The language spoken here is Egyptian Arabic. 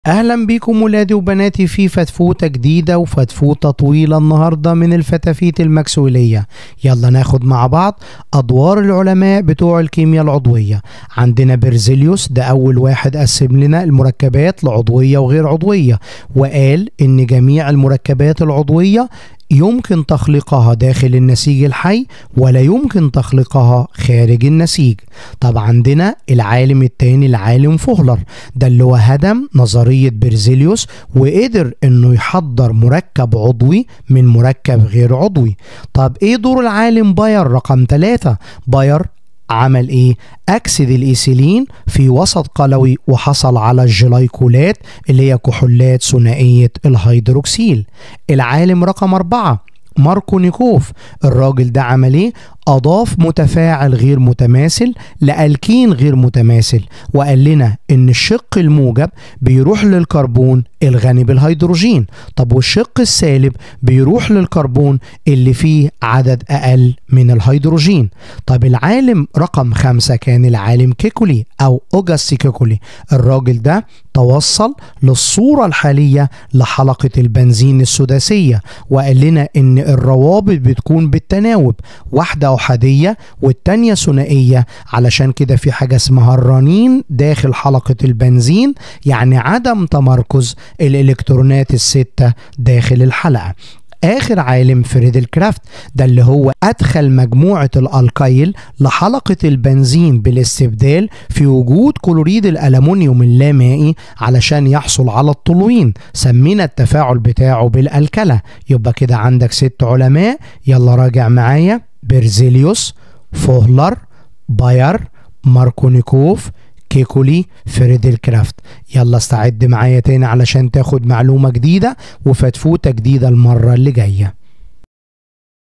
اهلا بيكم ولادي وبناتي في فتفوته جديده وفتفوته طويله النهارده من الفتافيت المكسوليه يلا ناخد مع بعض ادوار العلماء بتوع الكيمياء العضويه عندنا بيرزيليوس ده اول واحد قسم لنا المركبات لعضويه وغير عضويه وقال ان جميع المركبات العضويه يمكن تخليقها داخل النسيج الحي ولا يمكن تخليقها خارج النسيج طب عندنا العالم التاني العالم فوهلر ده اللي هو هدم نظرية بيرزيليوس وقدر انه يحضر مركب عضوي من مركب غير عضوي طب ايه دور العالم باير رقم ثلاثة باير عمل ايه اكسد الايثيلين في وسط قلوي وحصل على الجلايكولات اللي هي كحولات ثنائيه الهيدروكسيل العالم رقم أربعة ماركو نيكوف الراجل ده عمل ايه اضاف متفاعل غير متماثل لالكين غير متماثل وقال لنا ان الشق الموجب بيروح للكربون الغني بالهيدروجين طب والشق السالب بيروح للكربون اللي فيه عدد اقل من الهيدروجين طب العالم رقم خمسة كان العالم كيكولي او اوجاستي كيكولي الراجل ده توصل للصورة الحالية لحلقة البنزين السداسية وقال لنا ان الروابط بتكون بالتناوب واحدة أحادية والتانية ثنائية علشان كده في حاجة اسمها الرنين داخل حلقة البنزين يعني عدم تمركز الإلكترونات الستة داخل الحلقة اخر عالم فريدل كرافت ده اللي هو ادخل مجموعه الالكايل لحلقه البنزين بالاستبدال في وجود كلوريد الالومنيوم اللامائي علشان يحصل على الطلوين سمينا التفاعل بتاعه بالالكله يبقى كده عندك ست علماء يلا راجع معايا بيرزيليوس فوهلر باير ماركونيكوف كيكولي فريدل كرافت يلا استعد معايا تاني علشان تاخد معلومة جديدة وفتفوتة جديدة المرة اللي جاية